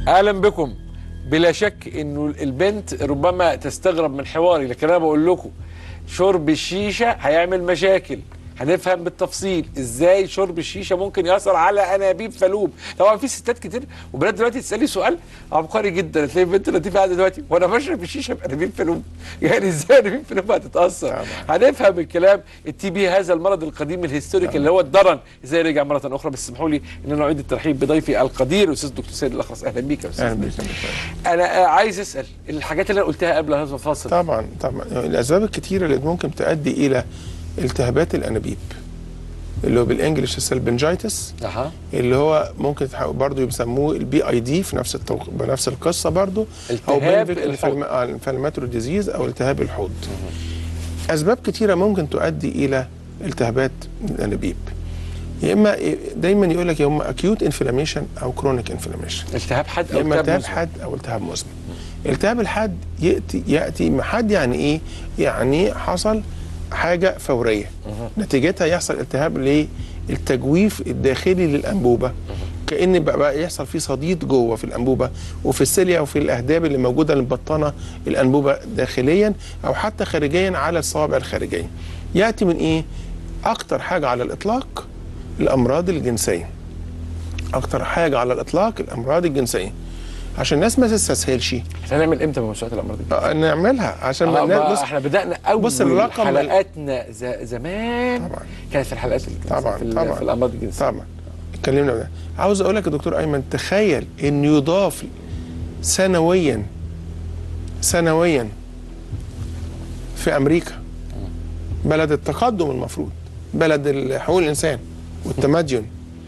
اهلا بكم بلا شك انه البنت ربما تستغرب من حواري لكن انا بقول لكم شرب الشيشه هيعمل مشاكل هنفهم بالتفصيل ازاي شرب الشيشه ممكن ياثر على انابيب فلوب طبعا في ستات كتير وبنات دلوقتي تسالي سؤال عبقري جدا تلاقي بنت لطيفه قاعده دلوقتي وانا بشرب الشيشه بانابيب فلوب يعني ازاي انابيب فلوب هتتاثر هنفهم الكلام التي بي هذا المرض القديم الهستوريك اللي هو الضرن ازاي رجع مره اخرى بس اسمحوا لي ان انا اعيد الترحيب بضيفي القدير استاذ دكتور سيد الاخرس اهلا بيك يا استاذ اهلا بيك انا آه، عايز اسال الحاجات اللي انا قلتها قبل هذا الفاصل طبعا طبعا الاسباب الكثيره اللي ممكن تؤدي الى التهابات الانابيب اللي هو بالانجلش السلبنجايتس اها اللي هو ممكن برضه بيسموه البي اي دي في نفس التوق... بنفس القصه برضه التهاب الحوض. الانفلاماتوري ديزيز او التهاب الحوض اسباب كثيره ممكن تؤدي الى التهابات الانابيب يا اما دايما يقول لك يا اما اكيوت انفلاميشن او كرونيك انفلاميشن التهاب حاد يا او اما التهاب مزمن. حاد او التهاب مزمن التهاب الحاد ياتي ياتي حاد يعني ايه يعني حصل حاجه فوريه نتيجتها يحصل التهاب للتجويف الداخلي للانبوبه كان بقى, بقى يحصل فيه صديد جوه في الانبوبه وفي السيليا وفي الاهداب اللي موجوده اللي مبطنه الانبوبه داخليا او حتى خارجيا على الصوابع الخارجيه ياتي من ايه اكتر حاجه على الاطلاق الامراض الجنسيه اكتر حاجه على الاطلاق الامراض الجنسيه عشان الناس ما تستسهلش هنعمل امتى موسوعات الامراض دي؟ آه، نعملها عشان آه ما الناس ما بص احنا بدانا اول بص الرقم ال- حلقاتنا ز- زمان طبعا. كانت في الحلقات الجنسية طبعا في, ال- طبعا في الامراض الجنسيه طبعا اتكلمنا ده عاوز اقول لك يا دكتور ايمن تخيل ان يضاف سنويا سنويا في امريكا بلد التقدم المفروض بلد حقوق الانسان والتمدن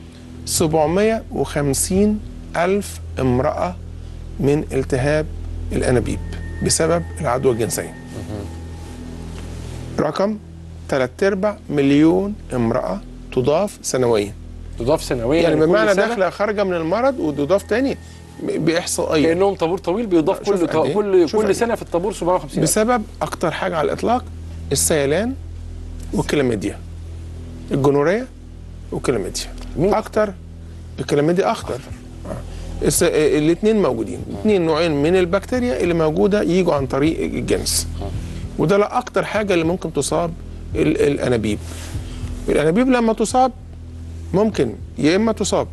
750 الف امراه من التهاب الانابيب بسبب العدوى الجنسيه رقم 3 ارباع مليون امراه تضاف سنويا تضاف سنويا يعني كل بمعنى سنة داخله خارجه من المرض وتضاف تاني ب- باحصائيه كانهم طابور طويل بيضاف شوف كل قد إيه؟ كل شوف قد كل إيه؟ سنه في الطابور 750 بسبب اكتر حاجه على الاطلاق السيلان والكلاميديا الجونوريا والكلاميديا مين؟ اكتر الكلاميديا اخطر الاثنين موجودين اثنين نوعين من البكتيريا اللي موجوده يجوا عن طريق الجنس وده لا اكتر حاجه اللي ممكن تصاب ال- الانابيب الانابيب لما تصاب ممكن يا اما تصاب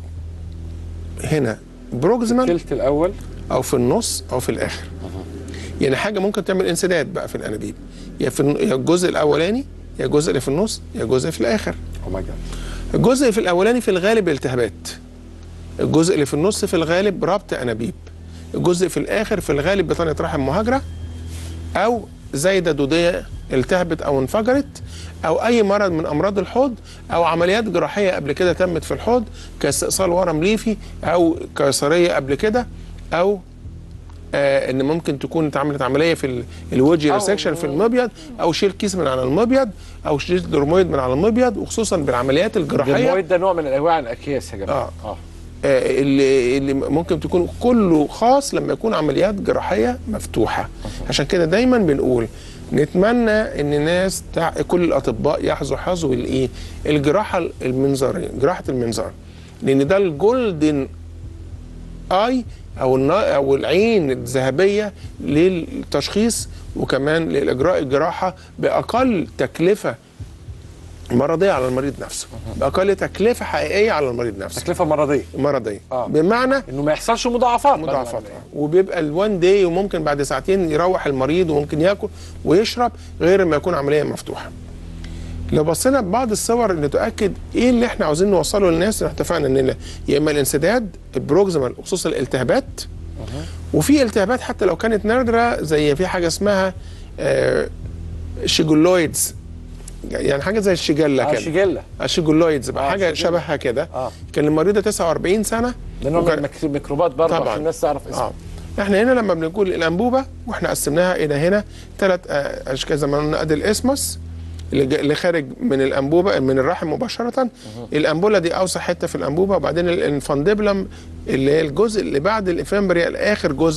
هنا بروكسيمال الثلث الاول او في النص او في الاخر يعني حاجه ممكن تعمل انسداد بقى في الانابيب يا في الن- يا الجزء الاولاني يا الجزء اللي في النص يا الجزء في الاخر او ماي جاد الجزء في الاولاني في الغالب التهابات الجزء اللي في النص في الغالب ربط انابيب الجزء في الاخر في الغالب بطانه رحم مهاجره او زايده دوديه التهبت او انفجرت او اي مرض من امراض الحوض او عمليات جراحيه قبل كده تمت في الحوض كاستئصال ورم ليفي او قيصريه قبل كده او آه ان ممكن تكون اتعملت عمليه في ال- الوجه أو- ريسكشن في المبيض او شيل كيس من على المبيض او شيل درمويد من على المبيض وخصوصا بالعمليات الجراحيه الدرمويد ده نوع من انواع الاكياس يا جماعه آه. آه، اللي اللي ممكن تكون كله خاص لما يكون عمليات جراحيه مفتوحه عشان كده دايما بنقول نتمنى ان الناس تع... كل الاطباء يحظوا حظو الايه الجراحه المنظريه جراحه المنظار لان ده الجولدن اي او النا... او العين الذهبيه للتشخيص وكمان لاجراء الجراحه باقل تكلفه مرضيه على المريض نفسه باقل تكلفه حقيقيه على المريض نفسه تكلفه مرضيه مرضيه آه. بمعنى انه ما يحصلش مضاعفات بعد مضاعفات العملية. وبيبقى الوان داي وممكن بعد ساعتين يروح المريض وممكن ياكل ويشرب غير ما يكون عمليه مفتوحه لو بصينا ببعض الصور اللي تؤكد ايه اللي احنا عاوزين نوصله للناس احنا اتفقنا ان يا اما الانسداد البروكسيمال خصوصا الالتهابات وفي التهابات حتى لو كانت نادره زي في حاجه اسمها آه شيجولويدز يعني حاجه زي الشجله اه كده شيجيلا الشيجولويدز بقى آه، حاجه شيجيلا. شبهها كده اه كان المريضه 49 سنه ده نوع من وكان- الميك- الميكروبات برضه طبعاً. عشان الناس تعرف اسمه اه احنا هنا لما بنقول الانبوبه واحنا قسمناها الى هنا ثلاث اشكال زي ما قلنا ادي الاسمس اللي جا- اللي خارج من الانبوبه من الرحم مباشره الانبوله دي اوسع حته في الانبوبه وبعدين الانفانديبلم اللي هي الجزء اللي بعد الافامبريا اخر جزء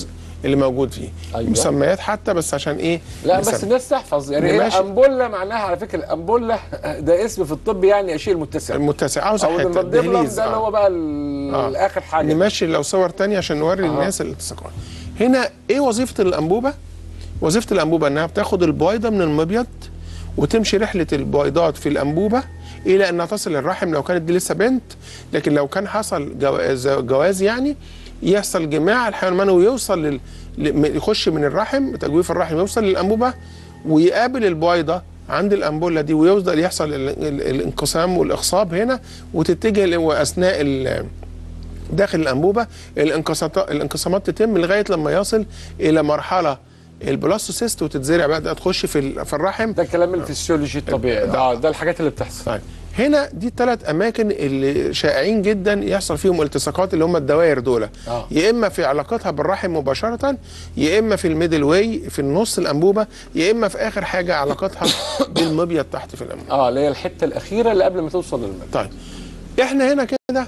اللي موجود فيه أيوة. مسميات حتى بس عشان ايه لا بس نسمي. الناس تحفظ يعني هي ماشي. امبولا معناها على فكره الامبولا ده اسم في الطب يعني الشيء المتسع المتسع عاوز او حته المدبلم دهليز ده اللي آه. هو بقى ال- آه. الاخر حاجه نمشي لو صور تانية عشان نوري آه. الناس الالتصاقات هنا ايه وظيفه الانبوبه وظيفه الانبوبه انها بتاخد البويضه من المبيض وتمشي رحله البويضات في الانبوبه الى انها تصل الرحم لو كانت دي لسه بنت لكن لو كان حصل جواز, جواز يعني يحصل جماع الحيوان المنوي يوصل لل... ل- يخش من الرحم تجويف الرحم يوصل للانبوبه ويقابل البويضه عند الانبوله دي ويفضل يحصل ال... ال... الانقسام والاخصاب هنا وتتجه ل- واثناء ال... داخل الانبوبه الانقساط- الانقسامات تتم لغايه لما يصل الى مرحله البلاستوسيست وتتزرع بقى تخش في ال- في الرحم ده كلام الفسيولوجي الطبيعي ده- اه ده الحاجات اللي بتحصل طيب هنا دي الثلاث اماكن اللي شائعين جدا يحصل فيهم التصاقات اللي هم الدوائر دول آه. يا اما في علاقتها بالرحم مباشره يا اما في الميدل واي في النص الانبوبه يا اما في اخر حاجه علاقتها بالمبيض تحت في الانبوبه اه اللي هي الحته الاخيره اللي قبل ما توصل للمرء طيب احنا هنا كده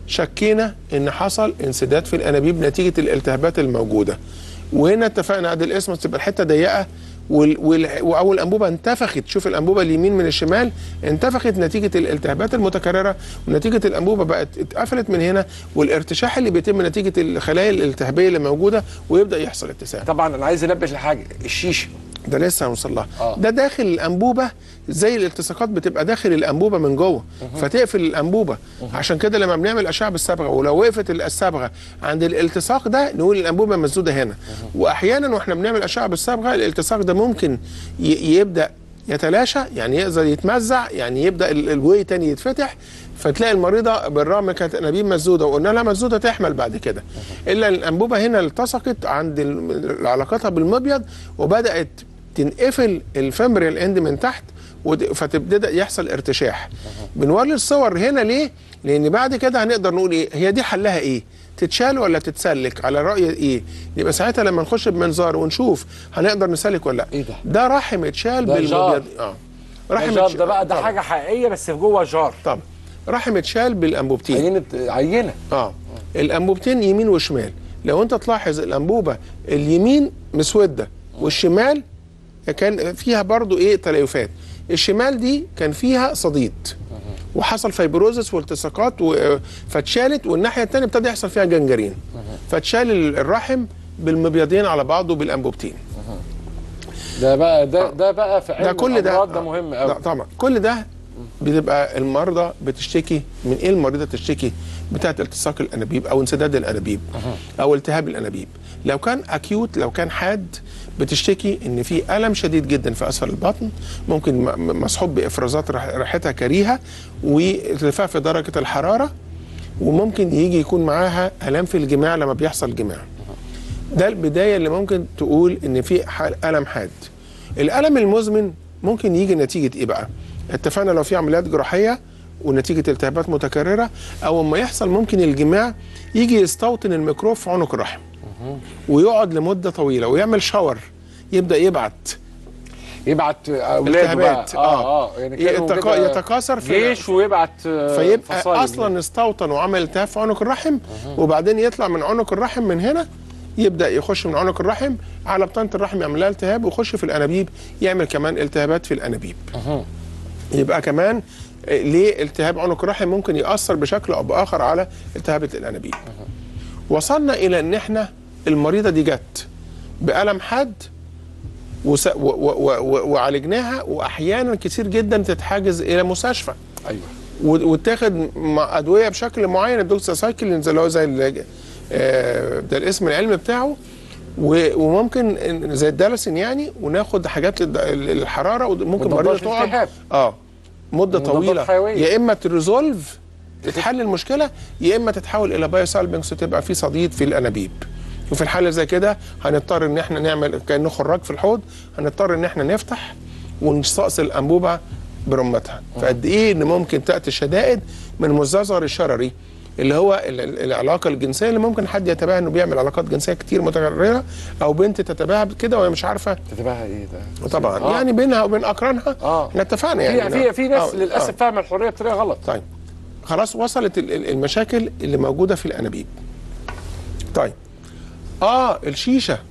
شكينا ان حصل انسداد في الانابيب نتيجه الالتهابات الموجوده وهنا اتفقنا ادي الاسم تبقى الحته ضيقه وال... وال... او الانبوبه انتفخت شوف الانبوبه اليمين من الشمال انتفخت نتيجه الالتهابات المتكرره ونتيجه الانبوبه بقت اتقفلت من هنا والارتشاح اللي بيتم نتيجه الخلايا الالتهابيه اللي موجوده ويبدا يحصل اتساع طبعا انا عايز انبه لحاجه الشيشه ده لسه هنوصل لها آه. ده داخل الانبوبه زي الالتصاقات بتبقى داخل الانبوبه من جوه فتقفل الانبوبه عشان كده لما بنعمل اشعه بالصبغه ولو وقفت الصبغه عند الالتصاق ده نقول الانبوبه مسدوده هنا واحيانا واحنا بنعمل اشعه بالصبغه الالتصاق ده ممكن ي- يبدا يتلاشى يعني يقدر يتمزع يعني يبدا ال- الوي تاني يتفتح فتلاقي المريضه بالرغم إن كانت انابيب مسدوده وقلنا لها مسدوده تحمل بعد كده الا الانبوبه هنا التصقت عند ال- علاقتها بالمبيض وبدات تنقفل الفمبريال اند من تحت ود- فتبدا يحصل ارتشاح بنوري الصور هنا ليه لان بعد كده هنقدر نقول ايه هي دي حلها ايه تتشال ولا تتسلك على راي ايه يبقى ساعتها لما نخش بمنظار ونشوف هنقدر نسلك ولا لا إيه ده؟ ده رحم اتشال ده جار. بالمبيض اه ده جار اتش- ده بقى ده طبعا. حاجه حقيقيه بس جوه جار طبعا رحم اتشال بالانبوبتين عينه عينه اه الانبوبتين يمين وشمال لو انت تلاحظ الانبوبه اليمين مسوده والشمال كان فيها برضو ايه تليفات الشمال دي كان فيها صديد وحصل فيبروزس والتصاقات و- فاتشالت والناحيه الثانيه ابتدى يحصل فيها جنجرين فاتشال ال- الرحم بالمبيضين على بعضه بالانبوبتين ده بقى ده ده بقى في علم ده كل ده الأمراض ده آه. مهم لا قوي طبعا كل ده بتبقى المرضى بتشتكي من ايه المريضه تشتكي بتاعت التصاق الانابيب او انسداد الانابيب او التهاب الانابيب لو كان اكيوت لو كان حاد بتشتكي ان في الم شديد جدا في اسفل البطن ممكن م- م- مصحوب بافرازات رح- ريحتها كريهه وارتفاع في درجه الحراره وممكن يجي يكون معاها الام في الجماع لما بيحصل جماع ده البدايه اللي ممكن تقول ان في حال الم حاد الالم المزمن ممكن يجي نتيجه ايه بقى اتفقنا لو في عمليات جراحيه ونتيجه التهابات متكرره او اما يحصل ممكن الجماع يجي يستوطن الميكروب في عنق الرحم ويقعد لمده طويله ويعمل شاور يبدا يبعت يبعت اولاده بقى التهابات اه اه يعني كانوا يتكا- كده يتكاثر في جيش ويبعت آه، فيبقى فصائل. اصلا استوطن وعمل التهاب في عنق الرحم وبعدين يطلع من عنق الرحم من هنا يبدا يخش من عنق الرحم على بطانه الرحم يعمل لها التهاب ويخش في الانابيب يعمل كمان التهابات في الانابيب يبقى كمان آه، ليه التهاب عنق الرحم ممكن ياثر بشكل او باخر على التهابات الانابيب وصلنا الى ان احنا المريضه دي جت بالم حاد وس- و- و- و- وعالجناها واحيانا كتير جدا تتحاجز الى مستشفى ايوه و- وتاخد مع ادويه بشكل معين الدوكساسايكلين زي اللي هو زي ال- آه، ده الاسم العلمي بتاعه و- وممكن إن- زي الدالسين يعني وناخد حاجات للد- للحراره وممكن مضادات مريضه تقعد الالتهاب. اه مده مضادات طويله حيوية. يا اما تريزولف تتحل المشكله يا اما تتحول الى بايوسالبنكس وتبقى في صديد في الانابيب وفي الحاله زي كده هنضطر ان احنا نعمل كانه خراج في الحوض هنضطر ان احنا نفتح ونستأصل الانبوبه برمتها فقد ايه ان ممكن تاتي الشدائد من المزدهر الشرري اللي هو ال- ال- العلاقه الجنسيه اللي ممكن حد يتباهى انه بيعمل علاقات جنسيه كتير متكرره او بنت تتباهى كده وهي مش عارفه تتباهى ايه ده طبعا آه. يعني بينها وبين اقرانها آه. احنا اتفقنا يعني في في في ناس آه، للاسف آه. فاهمه الحريه بطريقه غلط طيب خلاص وصلت ال- ال- المشاكل اللي موجوده في الانابيب طيب اه الشيشه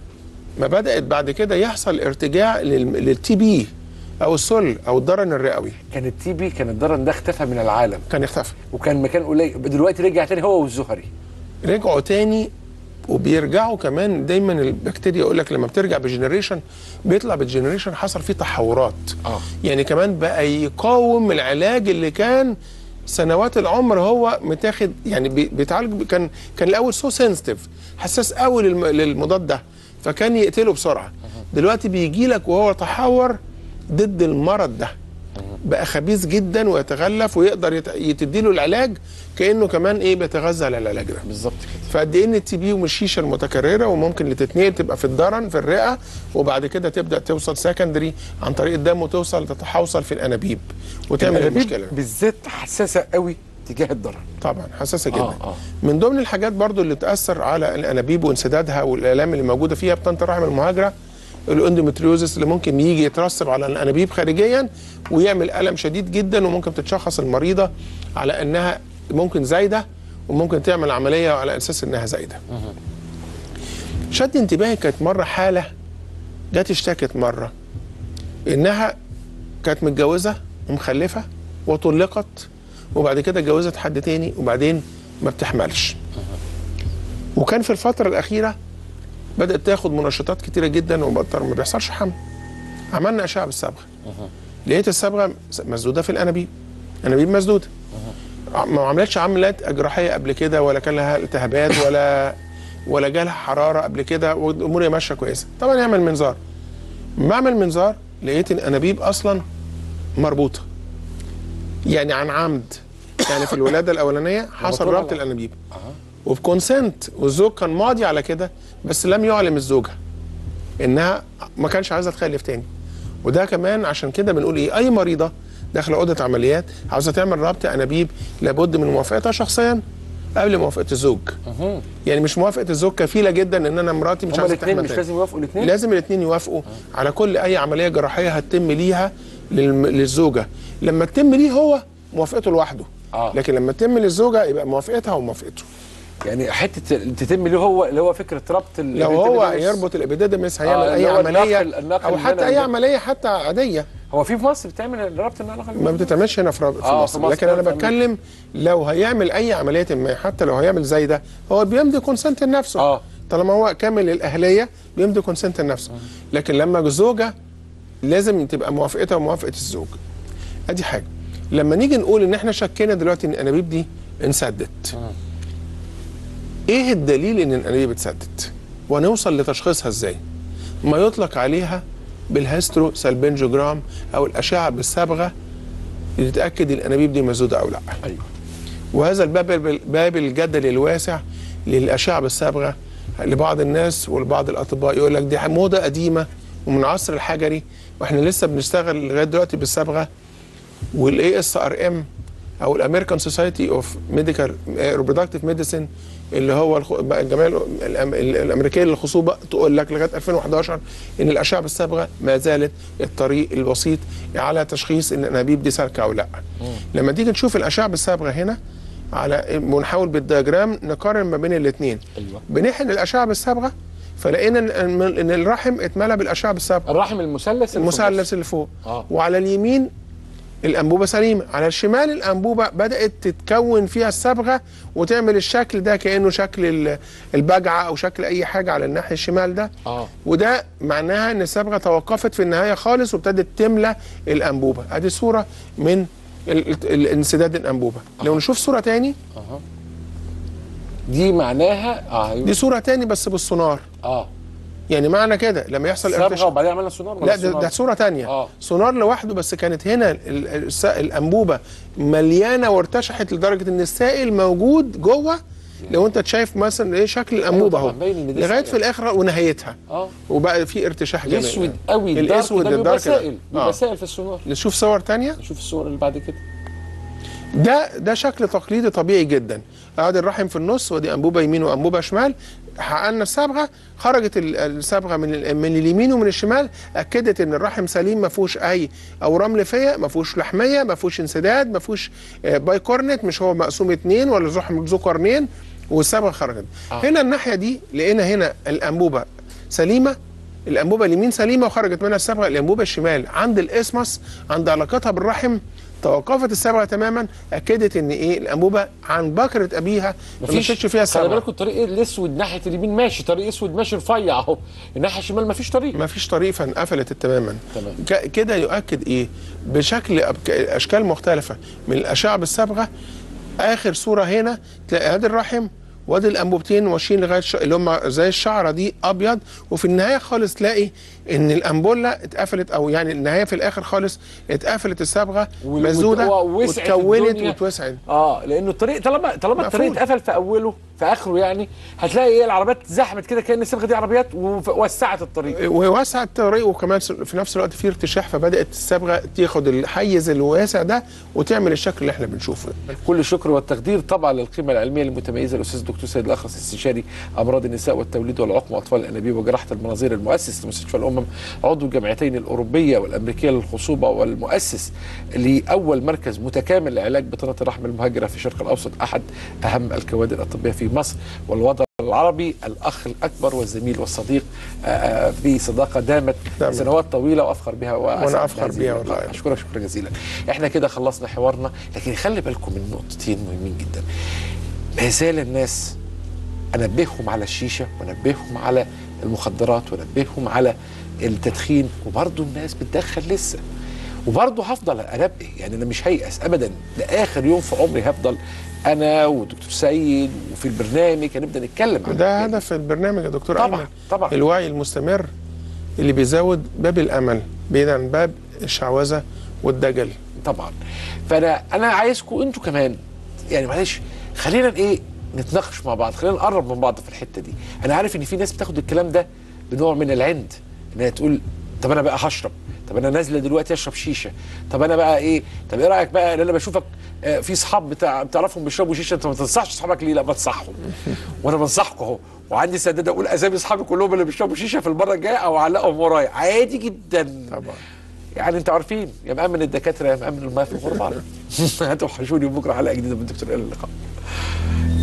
ما بدات بعد كده يحصل ارتجاع للتي بي او السل او الضرن الرئوي كان التي بي كان الضرن ده اختفى من العالم كان يختفي وكان مكان قليل دلوقتي رجع تاني هو والزهري رجعوا تاني وبيرجعوا كمان دايما البكتيريا يقول لك لما بترجع بجنريشن بيطلع بالجنريشن حصل فيه تحورات آه. يعني كمان بقى يقاوم العلاج اللي كان سنوات العمر هو متاخد يعني بي- بيتعالج كان كان الاول سو سنسيتيف حساس قوي للم- للمضاد ده فكان يقتله بسرعه دلوقتي بيجي لك وهو تحور ضد المرض ده بقى خبيث جدا ويتغلف ويقدر يت- يتديله العلاج كانه كمان ايه بيتغذى على العلاج ده بالظبط كده فقد ايه ان التي بي ومش الشيشه المتكرره وممكن اللي تتنقل تبقى في الضرن في الرئه وبعد كده تبدا توصل سكندري عن طريق الدم وتوصل تتحوصل في الانابيب وتعمل الأنابيب المشكله بالذات حساسه قوي تجاه الضرن طبعا حساسه جدا آه، آه. من ضمن الحاجات برضو اللي تاثر على الانابيب وانسدادها والالام اللي موجوده فيها بطانه الرحم المهاجره الاندومتريوزس اللي ممكن يجي يترسب على الانابيب خارجيا ويعمل الم شديد جدا وممكن تتشخص المريضه على انها ممكن زايده وممكن تعمل عمليه على اساس انها زايده. شد انتباهي كانت مره حاله جت اشتكت مره انها كانت متجوزه ومخلفه وطلقت وبعد كده اتجوزت حد تاني وبعدين ما بتحملش وكان في الفتره الاخيره بدات تاخد منشطات كتيره جدا وبطل ما بيحصلش حمل عملنا اشعه بالصبغه لقيت الصبغه مسدوده في الانابيب انابيب مسدوده ما عملتش عمليات جراحيه قبل كده ولا كان لها التهابات ولا ولا جالها حراره قبل كده والامور ماشيه كويسه طبعا يعمل منظار بعمل منظار لقيت الانابيب اصلا مربوطه يعني عن عمد يعني في الولاده الاولانيه حصل مربوطة ربط على- الانابيب وبكونسنت والزوج كان ماضي على كده بس لم يعلم الزوجه انها ما كانش عايزه تخلف تاني وده كمان عشان كده بنقول ايه اي مريضه داخله اوضه عمليات عاوزه تعمل ربط انابيب لابد من موافقتها شخصيا قبل موافقه الزوج يعني مش موافقه الزوج كفيله جدا ان انا مراتي مش هما عايزه الاثنين تحمل مش تاني. لازم يوافقوا الاثنين لازم الاثنين يوافقوا على كل اي عمليه جراحيه هتتم ليها للم- للزوجه لما تتم ليه هو موافقته لوحده آه. لكن لما تتم للزوجه يبقى موافقتها وموافقته يعني حته تتم اللي هو اللي هو فكره ربط ال- لو هو الإبيديديمس. يربط الابيديدمس هيعمل آه، اي اللي هو عمليه النقل- النقل او حتى المنوي اي ده. عمليه حتى عاديه هو في في مصر بتعمل ربط النقل ما بتتعملش هنا في رب- في آه، مصر في مصر لكن انا في أمريكا. بتكلم لو هيعمل اي عمليه ما حتى لو هيعمل زي ده هو بيمضي كونسنت لنفسه آه. طالما هو كامل الاهليه بيمضي كونسنت لنفسه لكن لما الزوجه لازم تبقى موافقتها وموافقه الزوج ادي حاجه لما نيجي نقول ان احنا شكينا دلوقتي ان الانابيب دي انسدت ايه الدليل ان الانابيب اتسدت ونوصل لتشخيصها ازاي ما يطلق عليها بالهيسترو سالبنجوجرام او الاشعه بالصبغه لتتاكد الانابيب دي مسدوده او لا ايوه وهذا الباب باب الجدل الواسع للاشعه بالصبغه لبعض الناس ولبعض الاطباء يقول لك دي موضه قديمه ومن العصر الحجري واحنا لسه بنشتغل لغايه دلوقتي بالصبغه والاي اس ار ام او الامريكان سوسايتي اوف ميديكال ريبرودكتيف ميديسن اللي هو الخ- بقى الجمعيه الأم- الأم- الامريكيه للخصوبه تقول لك لغايه 2011 ان الاشعه بالصبغه ما زالت الطريق البسيط على تشخيص ان الانابيب دي سالكه او لا. لما تيجي تشوف الاشعه بالصبغه هنا على ونحاول بالدياجرام نقارن ما بين الاثنين. أيوة. بنحن الاشعه بالصبغه فلقينا ان إن الرحم اتملى بالاشعه بالصبغه. الرحم المثلث اللي في المثلث اللي فوق آه. وعلى اليمين الانبوبه سليمه على الشمال الانبوبه بدات تتكون فيها الصبغه وتعمل الشكل ده كانه شكل ال- البجعه او شكل اي حاجه على الناحيه الشمال ده آه. وده معناها ان الصبغه توقفت في النهايه خالص وابتدت تملى الانبوبه ادي صوره من ال- ال- الانسداد الانبوبه لو نشوف صوره تاني أها. دي معناها اه دي صوره تاني بس بالسونار اه يعني معنى كده لما يحصل صبغه ارتشاح وبعدين عملنا سونار ولا لا ده, سونار؟ ده صوره تانية آه. سونار لوحده بس كانت هنا ال- ال- الس- الانبوبه مليانه وارتشحت لدرجه ان السائل موجود جوه لو انت شايف مثلا ايه شكل الانبوبه طبعاً اهو باين إن دي لغايه سائل. في الاخر ونهايتها اه وبقى في ارتشاح جامد الاسود قوي الدارك الاسود ده بيبقى الدارك ده. سائل بيبقى آه. سائل في السونار نشوف صور تانية نشوف الصور اللي بعد كده ده ده شكل تقليدي طبيعي جدا قاعد الرحم في النص ودي انبوبه يمين وانبوبه شمال حققنا الصبغه خرجت ال- الصبغه من ال- من اليمين ومن الشمال اكدت ان الرحم سليم ما فيهوش اي اورام ليفيه ما فيهوش لحميه ما فيهوش انسداد ما فيهوش آه، باي كورنت مش هو مقسوم اتنين ولا رحم ذو قرنين والصبغه خرجت آه. هنا الناحيه دي لقينا هنا الانبوبه سليمه الانبوبه اليمين سليمه وخرجت منها الصبغه الانبوبه الشمال عند الاسمس عند علاقتها بالرحم توقفت الصبغه تماما اكدت ان ايه الانبوبه عن بكره ابيها ما مشيتش فيها خلي الصبغه بالكم الطريق الاسود ناحيه اليمين ماشي طريق اسود ماشي رفيع اهو الناحيه الشمال ما فيش طريق ما فيش طريق فانقفلت تماما تمام. ك- كده يؤكد ايه بشكل أب- اشكال مختلفه من الاشعه بالصبغه اخر صوره هنا تلاقي ادي الرحم وادي الانبوبتين ماشيين لغايه ش... اللي هم زي الشعره دي ابيض وفي النهايه خالص تلاقي ان الانبوله اتقفلت او يعني النهايه في الاخر خالص اتقفلت الصبغه وال- مسدوده ووسعت واتكونت الدنيا. واتوسعت اه لانه الطريق طالما طالما الطريق مقفول. اتقفل في اوله في اخره يعني هتلاقي ايه العربيات زحمت كده كان الصبغه دي عربيات ووسعت الطريق ووسع الطريق وكمان في نفس الوقت في ارتشاح فبدات الصبغه تاخد الحيز الواسع ده وتعمل الشكل اللي احنا بنشوفه ده. كل الشكر والتقدير طبعا للقيمه العلميه المتميزه الاستاذ الدكتور سيد الاخرس استشاري امراض النساء والتوليد والعقم واطفال الانابيب وجراحه المناظير المؤسس لمستشفى الامم عضو الجمعيتين الاوروبيه والامريكيه للخصوبه والمؤسس لاول مركز متكامل لعلاج بطانه الرحم المهاجره في الشرق الاوسط احد اهم الكوادر الطبيه في مصر والوضع العربي الاخ الاكبر والزميل والصديق آه، آه، في صداقه دامت دامت. سنوات طويله وافخر بها وأسعد وأنا أفخر بهذه بيها اللقاء. والله. اشكرك شكرا جزيلا احنا كده خلصنا حوارنا لكن خلي بالكم من نقطتين مهمين جدا ما زال الناس انبههم على الشيشه وانبههم على المخدرات وانبههم على التدخين وبرضه الناس بتدخن لسه وبرضه هفضل انبه يعني انا مش هيأس ابدا لاخر يوم في عمري هفضل انا والدكتور سيد وفي البرنامج هنبدا نتكلم عن ده الحاجات دي. هدف البرنامج يا دكتور طبعاً، ايمن طبعاً. الوعي المستمر اللي بيزود باب الامل بعيد عن باب الشعوذه والدجل طبعا فانا انا عايزكم انتوا كمان يعني معلش خلينا ايه نتناقش مع بعض خلينا نقرب من بعض في الحته دي انا عارف ان في ناس بتاخد الكلام ده بنوع من العند انها تقول طب انا بقى هشرب طب انا نازله دلوقتي اشرب شيشه طب انا بقى ايه طب ايه رايك بقى ان انا بشوفك آه، في اصحاب بتاع بتعرفهم بيشربوا شيشه انت ما تنصحش اصحابك ليه لا بنصحهم وانا بنصحكم اهو وعندي استعداد اقول اسامي اصحابي كلهم اللي بيشربوا شيشه في المره الجايه او اعلقهم ورايا عادي جدا طبعا يعني انتوا عارفين يا مأمن الدكاتره يا مأمن الماء في الغربال هتوحشوني بكره حلقه جديده من دكتور الى اللقاء